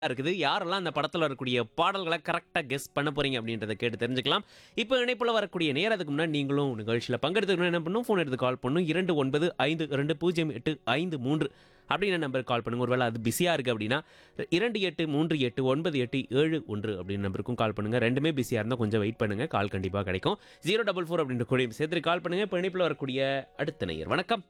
இருக்குது யாரெல்லாம் அந்த படத்தில் வரக்கூடிய பாடல்களை கரெக்டாக கெஸ் பண்ண போறீங்க அப்படின்றத கேட்டு தெரிஞ்சுக்கலாம் இப்போ இணைப்பில் வரக்கூடிய நேரத்துக்கு முன்னாடி நீங்களும் நிகழ்ச்சியில் பங்கெடுத்துக்கணும் என்ன பண்ணும் ஃபோன் எடுத்து கால் பண்ணும் இரண்டு ஒன்பது ஐந்து ரெண்டு பூஜ்ஜியம் எட்டு ஐந்து மூன்று அப்படின்ற நம்பருக்கு கால் பண்ணுங்க ஒருவேளை அது பிஸியாக இருக்குது அப்படின்னா இரண்டு எட்டு மூன்று எட்டு ஒன்பது எட்டு ஏழு ஒன்று அப்படின்னு நம்பருக்கும் கால் பண்ணுங்க ரெண்டுமே பிஸியாக இருந்தால் கொஞ்சம் வெயிட் பண்ணுங்க கால் கண்டிப்பாக கிடைக்கும் ஜீரோ டபுள் ஃபோர் அப்படின்ற கூட சேர்த்து கால் பண்ணுங்க இப்போ இணைப்பில் வரக்கூடிய அடுத்த நேயர் வணக்கம்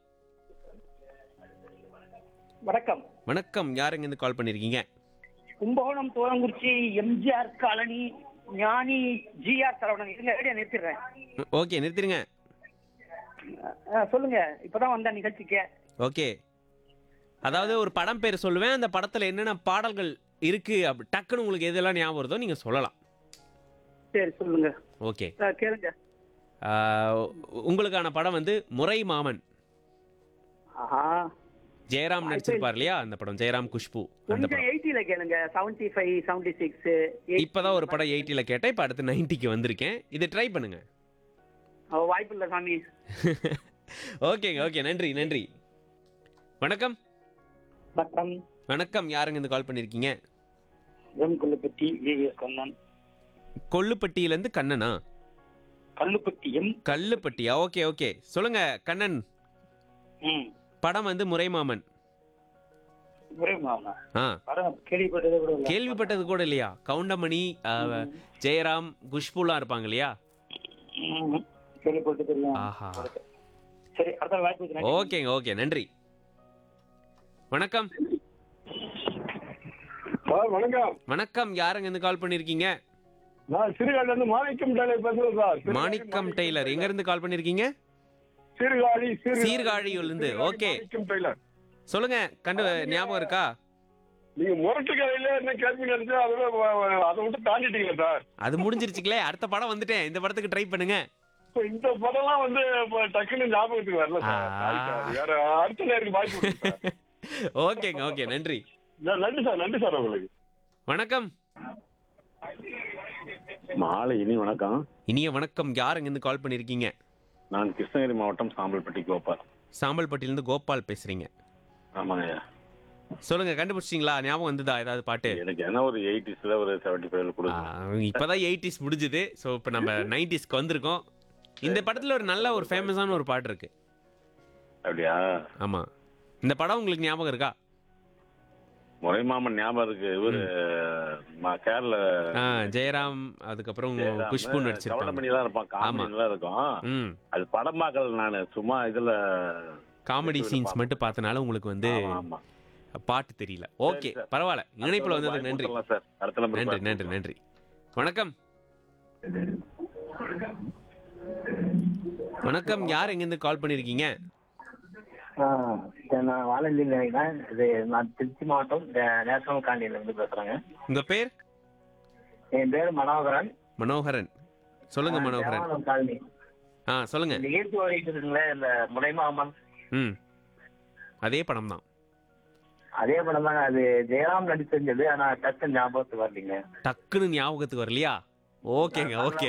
வணக்கம் வணக்கம் யாருங்க இருந்து கால் பண்ணியிருக்கீங்க Kumbakonam Thorankurichi MGR colony Gnani GR Saravanan இருங்க ரேடியோ நிறுத்திடுறேன் ஓகே நிறுத்திடுங்க அஹ், சொல்லுங்க இப்பதான் வந்த நிகழ்ச்சிக்கு ஓகே அதாவது ஒரு படம் பேர் சொல்லுவேன் அந்த படத்தில் என்னென்ன பாடல்கள் இருக்கு அப்படி டக்குன்னு உங்களுக்கு எதெல்லாம் ஞாபகம் வருதோ நீங்கள் சொல்லலாம் சரி சொல்லுங்க ஓகே அஹ், கேளுங்க ஆஹ், உங்களுக்கான படம் வந்து முறை மாமன் ஆஹா ஜெயராம் நடிச்சிருப்பார் இல்லையா அந்த படம் ஜெயராம் குஷ்பு அந்த கொஞ்சம் படம் எயிட்டில கேளுங்க செவன்டி ஃபைவ் செவன்டி சிக்ஸ் இப்பதான் ஒரு படம் எயிட்டியில் கேட்டேன் இப்போ அடுத்து நைன்ட்டிக்கு வந்திருக்கேன் இதை ட்ரை பண்ணுங்க வாய்ப்பு இல்ல சாமி ஓகேங்க ஓகே நன்றி நன்றி வணக்கம் வணக்கம் வணக்கம் யாருங்க இந்த கால் பண்ணியிருக்கீங்க எம் கொல்லுப்பட்டி விஎஸ் கண்ணன் கொல்லுப்பட்டியிலேருந்து கண்ணனா கல்லுப்பட்டி எம் கல்லுப்பட்டியா ஓகே ஓகே சொல்லுங்க கண்ணன் ம் படம் வந்து முறைமாமன் ஒரே மாமா ஆ படம் கேள்விப்பட்டதே கூட இல்ல கேள்விப்பட்டது கூட இல்லையா கவுண்டமணி ஆ, ஜெயராம் குஷ்புலாம் இருப்பாங்க இல்லையா ம், கேள்விப்பட்டது இல்ல ஆஹா சரி அடுத்த வாய்ப்பு இருக்கிறேன். ஓகேங்க ஓகே நன்றி வணக்கம் சார் வணக்கம் வணக்கம் யாருங்க இருந்து கால் பண்ணிருக்கீங்க நான் சிறுகாழில இருந்து மாணிக்கம் டெய்லர் பேசுறேன் சார் சிறுகாழி மாணிக்கம் டெய்லர் எங்க இருந்து கால் பண்ணிருக்கீங்க சீர்காழி சீர்காழியிலிருந்து, okay. மாணிக்கம் டெய்லர் சொல்லுங்க கண்டு ஞாபகம் இருக்கா நீங்க முரட்டு கதையில என்ன கேள்வி நினைச்சு அதோட வ- வ- அதை விட்டு தாண்டிட்டீங்க சார் அது முடிஞ்சிருச்சுங்களே அடுத்த படம் வந்துட்டேன் இந்த படத்துக்கு ட்ரை பண்ணுங்க இப்ப இந்த படம்லாம் வந்து இப்ப டக்குன்னு ஞாபகத்துக்கு வரல சார் ஆ. Sorry sir. வேற அடுத்த நேருக்கு வாய்ப்பு கொடுங்க சார். ஓகேங்க ஓகே நன்றி ந- நன்றி சார் நன்றி சார் உங்களுக்கு வணக்கம் மாலை இனி வணக்கம் இனிய வணக்கம் யாருங்க இருந்து கால் பண்ணிருக்கீங்க நான் கிருஷ்ணகிரி மாவட்டம் சாம்பல்பட்டி கோபால் சாம்பல்பட்டியிலிருந்து கோபால் பேசுறீங்க ஆமாங்க சொல்லுங்க கண்டுபிடிச்சிங்களா ஞாபகம் வந்ததா ஏதாவது பாட்டு எனக்கு என்ன ஒரு எயிட்டிஸ்ல ஒரு செவன்டி ஃபைவ்ல ஆ, கொடுங்க இப்பதான் எயிட்டிஸ் முடிஞ்சுது ஸோ இப்போ நம்ம நைன்டிஸ்க்கு வந்திருக்கோம் இந்த படத்துல ஒரு நல்ல ஒரு ஃபேமஸான ஒரு பாட்டு இருக்கு அப்படியா ஆமா இந்த படம் உங்களுக்கு ஞாபகம் இருக்கா முறைமாமன் ஞாபகம் இருக்கு இவரு ம- கேரள ஆ, ஜெயராம் அதுக்கப்புறம் குஷ்பு நடிச்சிருப்பாங்க கவுண்டமணி தான் இருப்பான் காமெடி தான் இருக்கும் ம் அது படம் பார்க்கல நானு சும்மா இதுல காமெடி சீன்ஸ் மட்டும் பார்த்தனால உங்களுக்கு வந்து ஆமா, ஆமா பாட்டு தெரியல ஓகே சார். பரவாயில்ல இணைப்புல வந்ததுக்கு நன்றி கொடுத்துடலாம் சார் அடுத்த நம்பர் நன்றி நன்றி நன்றி வணக்கம் வணக்கம் யார் எங்கேருந்து கால் பண்ணிருக்கீங்க ஆ, சரி, நான் வாழஞ்சி நினைக்கிறேன் இது நான் திருச்சி மாவட்டம் நே- நேஷனல் காண்டியில இருந்து பேசுறேங்க உங்க பேர் என் பேர் மனோகரன் மனோகரன் சொல்லுங்க ஆ, மனோகரன் தேவாரம் காலனி ஆ சொல்லுங்க இந்த ஈர்ப்பு ஓடிட்டு இருக்குங்களே இந்த முனைமாமன் ம் அதே படம் தான் அதே படம் தாங்க அது ஜெயராம் நடிச்சிருந்தது ஆனா டக்கு ஞாபகத்துக்கு வரலீங்க டக்குன்னு ஞாபகத்துக்கு வரலையா ஓகேங்க ஓகே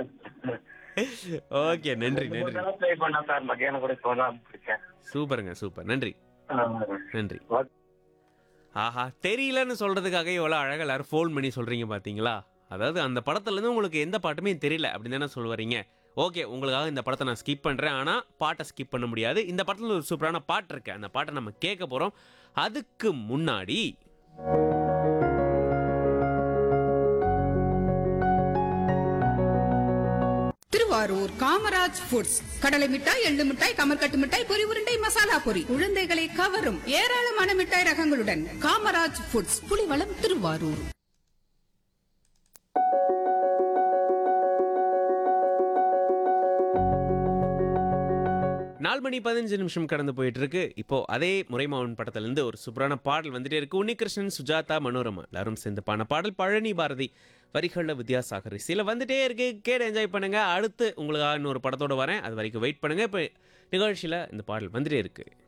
ஓகே நன்றி நன்றி ட்ரை பண்ணேன் சார் மத்தியானம் கூட இப்போ தான் பிடிச்சேன் சூப்பருங்க சூப்பர் நன்றி ஆ, நன்றி ஓகே. ஆஹா தெரியலன்னு சொல்றதுக்காக எவ்வளோ அழகாக எல்லாரும் ஃபோன் பண்ணி சொல்றீங்க பார்த்தீங்களா அதாவது அந்த படத்துலேருந்து உங்களுக்கு எந்த பாட்டுமே தெரியல அப்படின்னு தானே சொல்லுவீங்க ஓகே உங்களுக்காக இந்த படத்தை நான் ஸ்கிப் பண்ணுறேன் ஆனால் பாட்டை ஸ்கிப் பண்ண முடியாது இந்த படத்தில் ஒரு சூப்பரான பாட்டு இருக்கு அந்த பாட்டை நம்ம கேட்க போகிறோம் அதுக்கு முன்னாடி திருவாரூர் காமராஜ் ஃபுட்ஸ் கடலை மிட்டாய் எள்ளு மிட்டாய் கமர்கட்டு மிட்டாய் பொரி உருண்டை மசாலா பொரி குழந்தைகளை கவரும் ஏராளமான மிட்டாய் ரகங்களுடன் காமராஜ் ஃபுட்ஸ் புலிவளம் திருவாரூர் நாலு மணி பதினஞ்சு நிமிஷம் கடந்து போயிட்டு இருக்கு இப்போ அதே முறைமாவன் படத்துலேருந்து ஒரு சூப்பரான பாடல் வந்துட்டே இருக்கு உன்னிகிருஷ்ணன் சுஜாதா மனோரமா எல்லாரும் சேர்ந்து பாடின பாடல் பழனி பாரதி வரிகளில் வித்யாசாகர் சில வந்துட்டே இருக்கு கேட்டு என்ஜாய் பண்ணுங்க அடுத்து உங்களுக்காக இன்னொரு படத்தோட வரேன் அது வரைக்கும் வெயிட் பண்ணுங்க இப்போ நிகழ்ச்சியில் இந்த பாடல் வந்துட்டே இருக்கு